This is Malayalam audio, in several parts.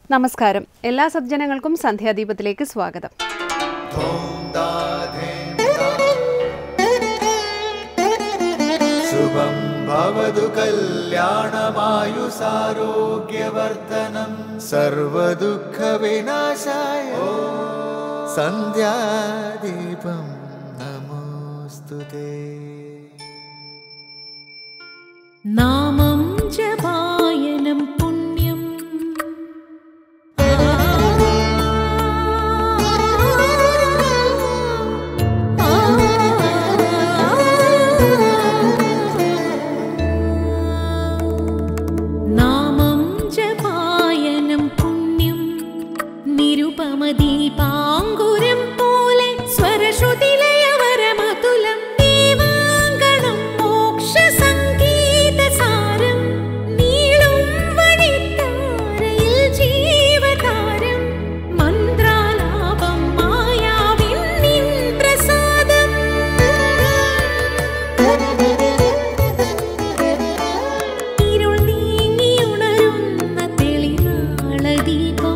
നമസ്കാരം എല്ലാ സജ്ജനങ്ങൾക്കും സന്ധ്യാദീപത്തിലേക്ക് സ്വാഗതം शुभं भवतु कल्याणमायुसारोग्यवर्धनं सर्वदुःखविनाशाय सन्ध्यादीपं नमोऽस्तु ते നാമം ജപായനം പുണ്യം നാമം ജപായനം പുണ്യം നിരുപമദീപാങ്കുരം പോലെ സ്വരശ്രുതിലയവരമതുലം ദീവാങ്കണം മോക്ഷസംഗീതസാരം നീളും വഴിത്താരയിൽ ജീവതാരം മന്ത്രാലാപം മായാവിൻ നിൻ പ്രസാദം ഇരുൾ നീങ്ങിയുണരുന്ന തെളിനാളദീപം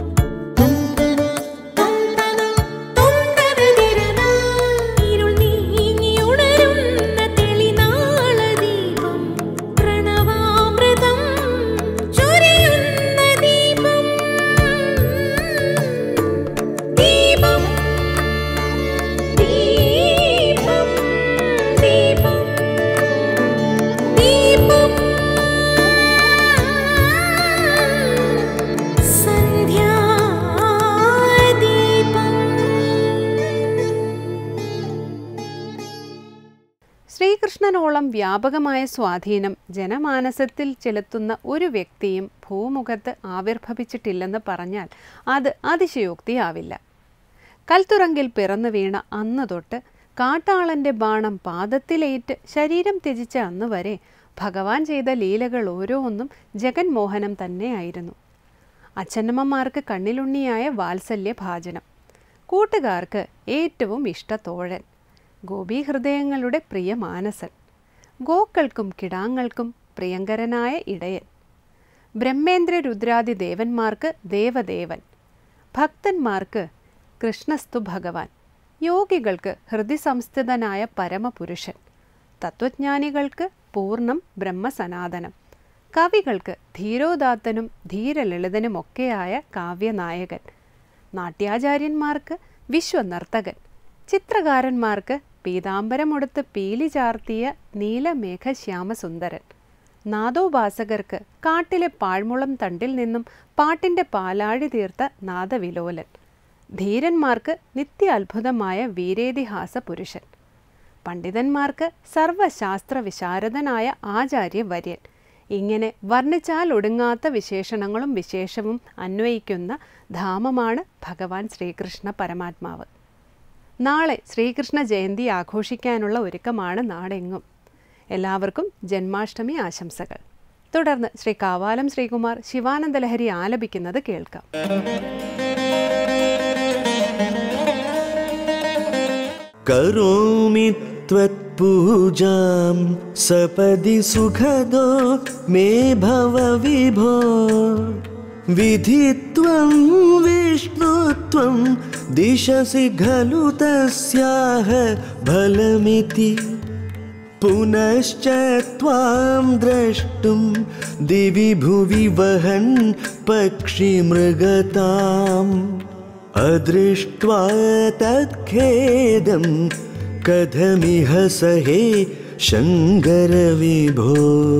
ഇരുൾ നീങ്ങിയുണരുന്ന തെളിനാളദീപം പ്രണവാമൃതം ചൊരിയുന്ന ദീപം ദീപം ദീപം ദീപം ദീപം സന്ധ്യാദീപം ശ്രീകൃഷ്ണനോളം വ്യാപകമായ സ്വാധീനം ജനമാനസത്തിൽ ചെലുത്തുന്ന ഒരു വ്യക്തിയും ഭൂമുഖത്ത് ആവിർഭവിച്ചിട്ടില്ലെന്ന് പറഞ്ഞാൽ അത് അതിശയോക്തിയാവില്ല കൽത്തുറങ്കിൽ പിറന്നു വീണ അന്ന് തൊട്ട് കാട്ടാളന്റെ ബാണം പാദത്തിലേറ്റ് ശരീരം ത്യജിച്ച അന്ന് വരെ ഭഗവാൻ ചെയ്ത ലീലകൾ ഓരോന്നും ജഗന്മോഹനം തന്നെയായിരുന്നു അച്ഛനമ്മമാർക്ക് കണ്ണിലുണ്ണിയായ വാത്സല്യ ഭാജനം കൂട്ടുകാർക്ക് ഏറ്റവും ഇഷ്ടത്തോഴൻ ഗോപീഹൃദയങ്ങളുടെ പ്രിയ മാനസൻ ഗോക്കൾക്കും കിടാങ്ങൾക്കും പ്രിയങ്കരനായ ഇടയൻ ബ്രഹ്മേന്ദ്ര രുദ്രാദി ദേവന്മാർക്ക് ദേവദേവൻ ഭക്തന്മാർക്ക് കൃഷ്ണസ്തു ഭഗവാൻ യോഗികൾക്ക് ഹൃദിസംസ്ഥിതനായ പരമപുരുഷൻ തത്വജ്ഞാനികൾക്ക് പൂർണ്ണം ബ്രഹ്മസനാതനം കവികൾക്ക് ധീരോദാത്തനും ധീരലളിതനുമൊക്കെയായ കാവ്യനായകൻ നാട്യാചാര്യന്മാർക്ക് വിശ്വനർത്തകൻ ചിത്രകാരന്മാർക്ക് പീതാംബരമുടുത്ത് പീലി ചാർത്തിയ നീലമേഘശ്യാമസുന്ദരൻ നാദോപാസകർക്ക് കാട്ടിലെ പാഴ്മുളം തണ്ടിൽ നിന്നും പാട്ടിൻ്റെ പാലാഴി തീർത്ത നാദവിലോലൻ ധീരന്മാർക്ക് നിത്യാത്ഭുതമായ വീരേതിഹാസ പുരുഷൻ പണ്ഡിതന്മാർക്ക് സർവശാസ്ത്ര വിശാരദനായ ആചാര്യവര്യൻ ഇങ്ങനെ വർണ്ണിച്ചാൽ ഒടുങ്ങാത്ത വിശേഷണങ്ങളും വിശേഷവും അന്വയിക്കുന്ന ധാമമാണ് ഭഗവാൻ ശ്രീകൃഷ്ണ പരമാത്മാവ് നാളെ ശ്രീകൃഷ്ണ ജയന്തി ആഘോഷിക്കാനുള്ള ഒരുക്കമാണ് നാടെങ്ങും എല്ലാവർക്കും ജന്മാഷ്ടമി ആശംസകൾ തുടർന്ന് ശ്രീ കാവാലം ശ്രീകുമാർ ശിവാനന്ദ ലഹരി ആലപിക്കുന്നത് കേൾക്കാം करोमि त्वत्पूजां सपदि सुखदो मे भव विभो विधित्वं विष्णुत्वं दिशसि खलु तस्याः फलमिति पुनश्च त्वां द्रष्टुं दिवि भुवि वहन् पक्षिमृगताम् अदृष्ट्वा तत्खेदं कथमिह सहे शङ्करविभो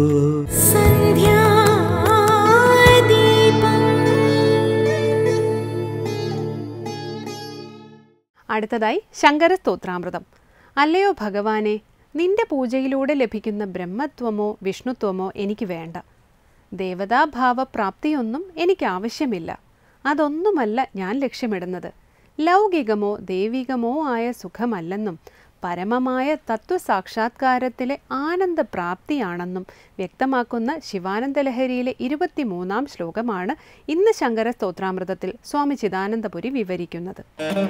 അടുത്തതായി ശങ്കര സ്തോത്രാമൃതം അല്ലയോ ഭഗവാനെ നിന്റെ പൂജയിലൂടെ ലഭിക്കുന്ന ബ്രഹ്മത്വമോ വിഷ്ണുത്വമോ എനിക്ക് വേണ്ട ദേവതാഭാവ പ്രാപ്തിയൊന്നും എനിക്ക് ആവശ്യമില്ല അതൊന്നുമല്ല ഞാൻ ലക്ഷ്യമിടുന്നത് ലൗകികമോ ദൈവികമോ ആയ സുഖമല്ലെന്നും പരമമായ തത്വസാക്ഷാത്കാരത്തിലെ ആനന്ദപ്രാപ്തിയാണെന്നും വ്യക്തമാക്കുന്ന ശിവാനന്ദലഹരിയിലെ ഇരുപത്തിമൂന്നാം ശ്ലോകമാണ് ഇന്ന് ശങ്കര സ്തോത്രാമൃതത്തിൽ സ്വാമി ചിദാനന്ദപുരി വിവരിക്കുന്നത്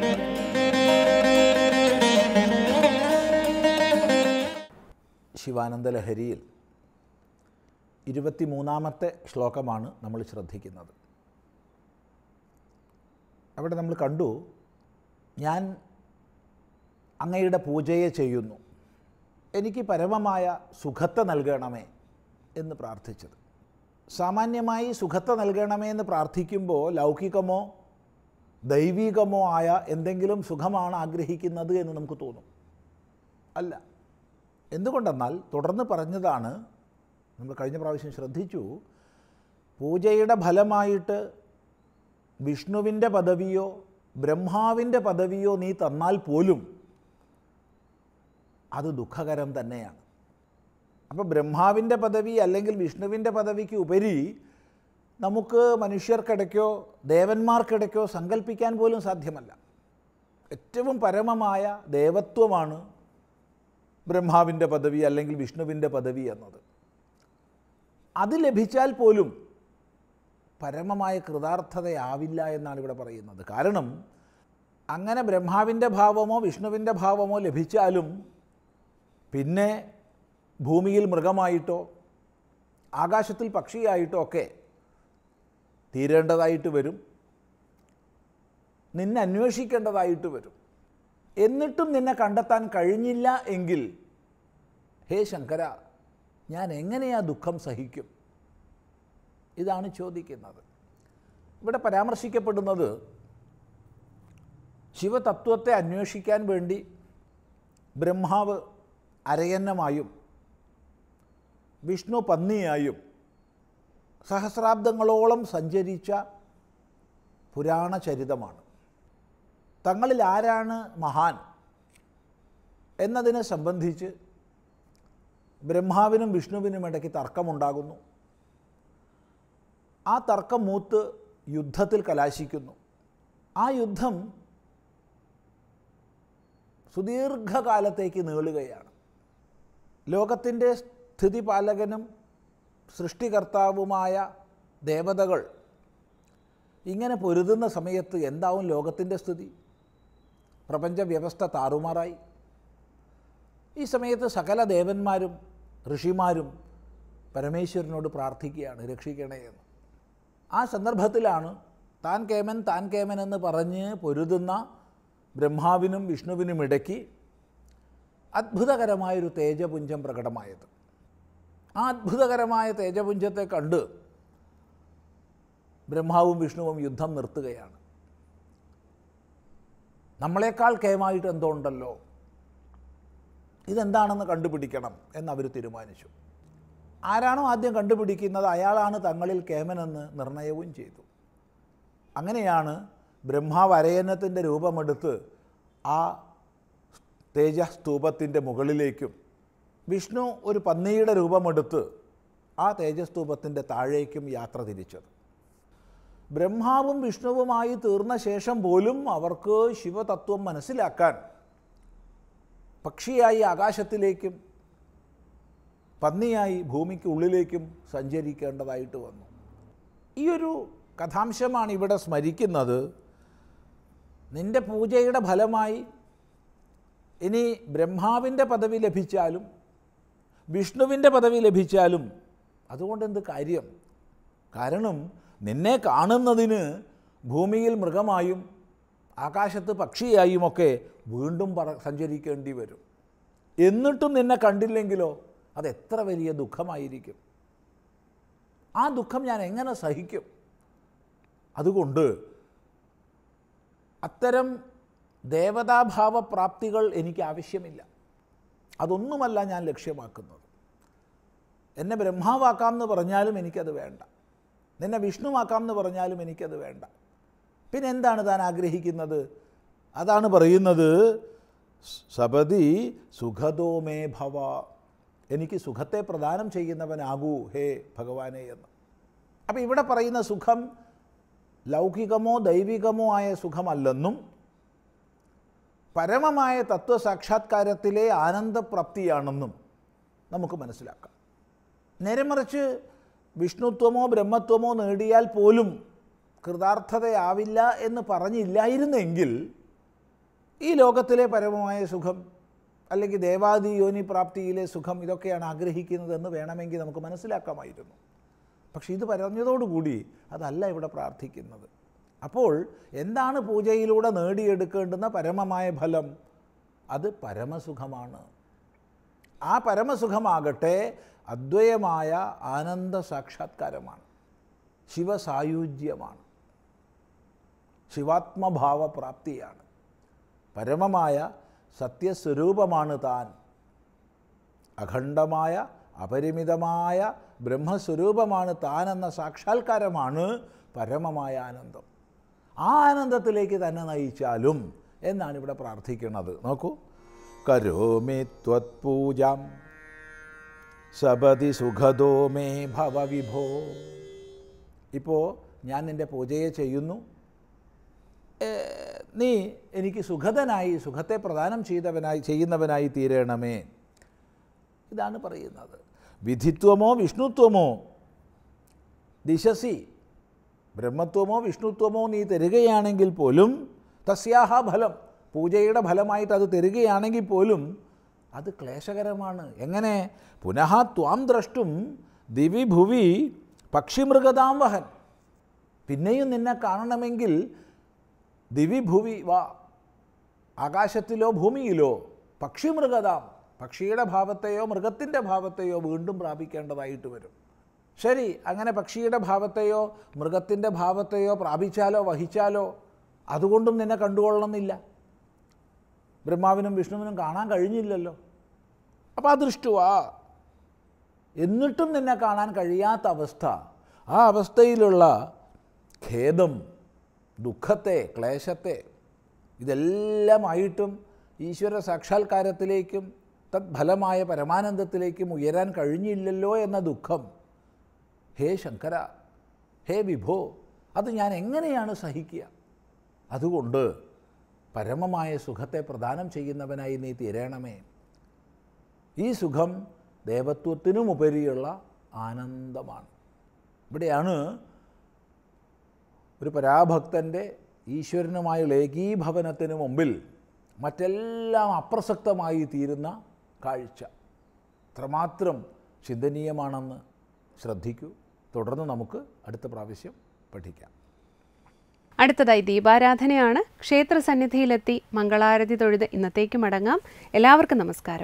ശിവാനന്ദ ലഹരിയിൽ ഇരുപത്തിമൂന്നാമത്തെ ശ്ലോകമാണ് നമ്മൾ ശ്രദ്ധിക്കുന്നത് അവിടെ നമ്മൾ കണ്ടു ഞാൻ അങ്ങയുടെ പൂജയെ ചെയ്യുന്നു എനിക്ക് പരമമായ സുഖത്തെ നൽകണമേ എന്ന് പ്രാർത്ഥിച്ചത് സാമാന്യമായി സുഖത്തെ നൽകണമേ എന്ന് പ്രാർത്ഥിക്കുമ്പോൾ ലൗകികമോ ദൈവികമോ ആയ എന്തെങ്കിലും സുഖമാണ് ആഗ്രഹിക്കുന്നത് എന്ന് നമുക്ക് തോന്നും അല്ല എന്തുകൊണ്ടെന്നാൽ തുടർന്ന് പറഞ്ഞതാണ് നമ്മൾ കഴിഞ്ഞ പ്രാവശ്യം ശ്രദ്ധിച്ചു പൂജയുടെ ഫലമായിട്ട് വിഷ്ണുവിൻ്റെ പദവിയോ ബ്രഹ്മാവിൻ്റെ പദവിയോ നീ തന്നാൽ പോലും അത് ദുഃഖകരം തന്നെയാണ് അപ്പോൾ ബ്രഹ്മാവിൻ്റെ പദവി അല്ലെങ്കിൽ വിഷ്ണുവിൻ്റെ പദവിക്ക് ഉപരി നമുക്ക് മനുഷ്യർക്കിടയ്ക്കോ ദേവന്മാർക്കിടയ്ക്കോ സങ്കല്പിക്കാൻ പോലും സാധ്യമല്ല ഏറ്റവും പരമമായ ദേവത്വമാണ് ബ്രഹ്മാവിൻ്റെ പദവി അല്ലെങ്കിൽ വിഷ്ണുവിൻ്റെ പദവി എന്നത് അത് ലഭിച്ചാൽ പോലും പരമമായ കൃതാർത്ഥതയാവില്ല എന്നാണ് ഇവിടെ പറയുന്നത് കാരണം അങ്ങനെ ബ്രഹ്മാവിൻ്റെ ഭാവമോ വിഷ്ണുവിൻ്റെ ഭാവമോ ലഭിച്ചാലും പിന്നെ ഭൂമിയിൽ മൃഗമായിട്ടോ ആകാശത്തിൽ പക്ഷിയായിട്ടോ ഒക്കെ തീരേണ്ടതായിട്ട് വരും നിന്നെ അന്വേഷിക്കേണ്ടതായിട്ട് വരും എന്നിട്ടും നിന്നെ കണ്ടെത്താൻ കഴിഞ്ഞില്ല എങ്കിൽ ഹേ ശങ്കര ഞാൻ എങ്ങനെയാ ദുഃഖം സഹിക്കും ഇതാണ് ചോദിക്കുന്നത് ഇവിടെ പരാമർശിക്കപ്പെടുന്നത് ശിവതത്വത്തെ അന്വേഷിക്കാൻ വേണ്ടി ബ്രഹ്മാവ് അരയന്നമായും വിഷ്ണു പന്നിയായും സഹസ്രാബ്ദങ്ങളോളം സഞ്ചരിച്ച പുരാണ ചരിതമാണ് തങ്ങളിൽ ആരാണ് മഹാൻ എന്നതിനെ സംബന്ധിച്ച് ബ്രഹ്മാവിനും വിഷ്ണുവിനും ഇടയ്ക്ക് തർക്കമുണ്ടാകുന്നു ആ തർക്കം മൂത്ത് യുദ്ധത്തിൽ കലാശിക്കുന്നു ആ യുദ്ധം സുദീർഘകാലത്തേക്ക് നീളുകയാണ് ലോകത്തിൻ്റെ സ്ഥിതിപാലകനും സൃഷ്ടികർത്താവുമായ ദേവതകൾ ഇങ്ങനെ പൊരുതുന്ന സമയത്ത് എന്താവും ലോകത്തിൻ്റെ സ്ഥിതി പ്രപഞ്ച വ്യവസ്ഥ താറുമാറായി ഈ സമയത്ത് സകല ദേവന്മാരും ഋഷിമാരും പരമേശ്വരനോട് പ്രാർത്ഥിക്കുകയാണ് രക്ഷിക്കണേ എന്ന് ആ സന്ദർഭത്തിലാണ് താൻ കേമൻ താൻ കേമൻ എന്ന് പറഞ്ഞ് പൊരുതുന്ന ബ്രഹ്മാവിനും വിഷ്ണുവിനും ഇടയ്ക്ക് അത്ഭുതകരമായൊരു തേജപുഞ്ചം പ്രകടമായത് ആ അത്ഭുതകരമായ തേജപുഞ്ചത്തെ കണ്ട് ബ്രഹ്മാവും വിഷ്ണുവും യുദ്ധം നിർത്തുകയാണ് നമ്മളെക്കാൾ കേമായിട്ട് എന്തോ ഉണ്ടല്ലോ ഇതെന്താണെന്ന് കണ്ടുപിടിക്കണം എന്നവർ തീരുമാനിച്ചു ആരാണോ ആദ്യം കണ്ടുപിടിക്കുന്നത് അയാളാണ് തങ്ങളിൽ കേമനെന്ന് നിർണയവും ചെയ്തു അങ്ങനെയാണ് ബ്രഹ്മാവ് അരയന്നത്തിൻ്റെ രൂപമെടുത്ത് ആ തേജസ്തൂപത്തിൻ്റെ മുകളിലേക്കും വിഷ്ണു ഒരു പന്നിയുടെ രൂപമെടുത്ത് ആ തേജസ്തൂപത്തിൻ്റെ താഴേക്കും യാത്ര തിരിച്ചത് ബ്രഹ്മാവും വിഷ്ണുവുമായി തീർന്ന ശേഷം പോലും അവർക്ക് ശിവതത്വം മനസ്സിലാക്കാൻ പക്ഷിയായി ആകാശത്തിലേക്കും പന്നിയായി ഭൂമിക്ക് ഉള്ളിലേക്കും സഞ്ചരിക്കേണ്ടതായിട്ട് വന്നു ഈ ഒരു കഥാംശമാണ് ഇവിടെ സ്മരിക്കുന്നത് നിന്റെ പൂജയുടെ ഫലമായി ഇനി ബ്രഹ്മാവിൻ്റെ പദവി ലഭിച്ചാലും വിഷ്ണുവിൻ്റെ പദവി ലഭിച്ചാലും അതുകൊണ്ട് എന്ത് കാര്യം കാരണം നിന്നെ കാണുന്നതിന് ഭൂമിയിൽ മൃഗമായും ആകാശത്ത് പക്ഷിയായുമൊക്കെ വീണ്ടും പറ സഞ്ചരിക്കേണ്ടി വരും എന്നിട്ടും നിന്നെ കണ്ടില്ലെങ്കിലോ അത് എത്ര വലിയ ദുഃഖമായിരിക്കും ആ ദുഃഖം ഞാൻ എങ്ങനെ സഹിക്കും അതുകൊണ്ട് അത്തരം ദേവതാഭാവ പ്രാപ്തികൾ എനിക്ക് ആവശ്യമില്ല അതൊന്നുമല്ല ഞാൻ ലക്ഷ്യമാക്കുന്നത് എന്നെ ബ്രഹ്മാവാക്കാം എന്ന് പറഞ്ഞാലും എനിക്കത് വേണ്ട നിന്നെ വിഷ്ണുവാക്കാം എന്ന് പറഞ്ഞാലും എനിക്കത് വേണ്ട പിന്നെ എന്താണ് താൻ ആഗ്രഹിക്കുന്നത് അതാണ് പറയുന്നത് സപതി സുഖദോ മേ ഭവ എനിക്ക് സുഖത്തെ പ്രദാനം ചെയ്യുന്നവനാകൂ ഹേ ഭഗവാനെ എന്ന് അപ്പോൾ ഇവിടെ പറയുന്ന സുഖം ലൗകികമോ ദൈവികമോ ആയ സുഖമല്ലെന്നും പരമമായ തത്വസാക്ഷാത്കാരത്തിലെ ആനന്ദപ്രാപ്തിയാണെന്നും നമുക്ക് മനസ്സിലാക്കാം നേരെ മറിച്ച് വിഷ്ണുത്വമോ ബ്രഹ്മത്വമോ നേടിയാൽ പോലും കൃതാർത്ഥതയാവില്ല എന്ന് പറഞ്ഞില്ലായിരുന്നെങ്കിൽ ഈ ലോകത്തിലെ പരമമായ സുഖം അല്ലെങ്കിൽ ദേവാദി യോനി പ്രാപ്തിയിലെ സുഖം ഇതൊക്കെയാണ് ആഗ്രഹിക്കുന്നതെന്ന് വേണമെങ്കിൽ നമുക്ക് മനസ്സിലാക്കാമായിരുന്നു പക്ഷേ ഇത് പറഞ്ഞതോടുകൂടി അതല്ല ഇവിടെ പ്രാർത്ഥിക്കുന്നത് അപ്പോൾ എന്താണ് പൂജയിലൂടെ നേടിയെടുക്കേണ്ടുന്ന പരമമായ ഫലം അത് പരമസുഖമാണ് ആ പരമസുഖമാകട്ടെ അദ്വയമായ ആനന്ദ സാക്ഷാത്കാരമാണ് ശിവസായുജ്യമാണ് ശിവാത്മഭാവ പ്രാപ്തിയാണ് പരമമായ സത്യസ്വരൂപമാണ് താൻ അഖണ്ഡമായ അപരിമിതമായ ബ്രഹ്മസ്വരൂപമാണ് താൻ എന്ന സാക്ഷാത്കാരമാണ് പരമമായ ആനന്ദം ആ ആനന്ദത്തിലേക്ക് തന്നെ നയിച്ചാലും എന്നാണ് ഇവിടെ പ്രാർത്ഥിക്കുന്നത് നോക്കൂ കരോമി ത്വത്പൂജാം സപതി സുഖദോ മേ ഭവവിഭോ ഇപ്പോൾ ഞാൻ നിൻ്റെ പൂജയെ ചെയ്യുന്നു ഏ, നീ എനിക്ക് സുഖതനായി സുഖത്തെ പ്രദാനം ചെയ്തവനായി ചെയ്യുന്നവനായി തീരണമേ ഇതാണ് പറയുന്നത് വിധിത്വമോ വിഷ്ണുത്വമോ ദിശസി ബ്രഹ്മത്വമോ വിഷ്ണുത്വമോ നീ തരികയാണെങ്കിൽ പോലും തസ്യാഹ ഫലം പൂജയുടെ ഫലമായിട്ട് അത് തരികയാണെങ്കിൽ പോലും അത് ക്ലേശകരമാണ് എങ്ങനെ പുനഃ ത്വാം ദ്രഷ്ടും ദിവി ഭുവി പക്ഷിമൃഗതാം വഹൻ പിന്നെയും നിന്നെ കാണണമെങ്കിൽ ദിവി ഭുവി വാ ആകാശത്തിലോ ഭൂമിയിലോ പക്ഷിമൃഗതാം പക്ഷിയുടെ ഭാവത്തെയോ മൃഗത്തിൻ്റെ ഭാവത്തെയോ വീണ്ടും പ്രാപിക്കേണ്ടതായിട്ട് വരും ശരി അങ്ങനെ പക്ഷിയുടെ ഭാവത്തെയോ മൃഗത്തിൻ്റെ ഭാവത്തെയോ പ്രാപിച്ചാലോ വഹിച്ചാലോ അതുകൊണ്ടും നിന്നെ കണ്ടുകൊള്ളണമെന്നില്ല ബ്രഹ്മാവിനും വിഷ്ണുവിനും കാണാൻ കഴിഞ്ഞില്ലല്ലോ അപ്പോൾ അദൃഷ്ടുവാ എന്നിട്ടും നിന്നെ കാണാൻ കഴിയാത്ത അവസ്ഥ ആ അവസ്ഥയിലുള്ള ഖേദം ദുഃഖത്തെ ക്ലേശത്തെ ഇതെല്ലാമായിട്ടും ഈശ്വര സാക്ഷാത്കാരത്തിലേക്കും തത്ഫലമായ പരമാനന്ദത്തിലേക്കും ഉയരാൻ കഴിഞ്ഞില്ലല്ലോ എന്ന ദുഃഖം ഹേ ശങ്കര ഹേ വിഭോ അത് ഞാൻ എങ്ങനെയാണ് സഹിക്കുക അതുകൊണ്ട് പരമമായ സുഖത്തെ പ്രദാനം ചെയ്യുന്നവനായി നീ തീരണമേ ഈ സുഖം ദേവത്വത്തിനും ഉപരിയുള്ള ആനന്ദമാണ് ഇവിടെയാണ് ഒരു പരാഭക്തൻ്റെ ഈശ്വരനുമായുള്ള ഏകീഭവനത്തിന് മുമ്പിൽ മറ്റെല്ലാം അപ്രസക്തമായി തീരുന്ന കാഴ്ച അത്രമാത്രം ചിന്തനീയമാണെന്ന് ശ്രദ്ധിക്കൂ തുടർന്ന് നമുക്ക് അടുത്ത പ്രാവശ്യം പഠിക്കാം അടുത്തതായി ദീപാരാധനയാണ് ക്ഷേത്ര സന്നിധിയിലെത്തി മംഗളാരതി തൊഴുത് ഇന്നത്തേക്ക് മടങ്ങാം എല്ലാവർക്കും നമസ്കാരം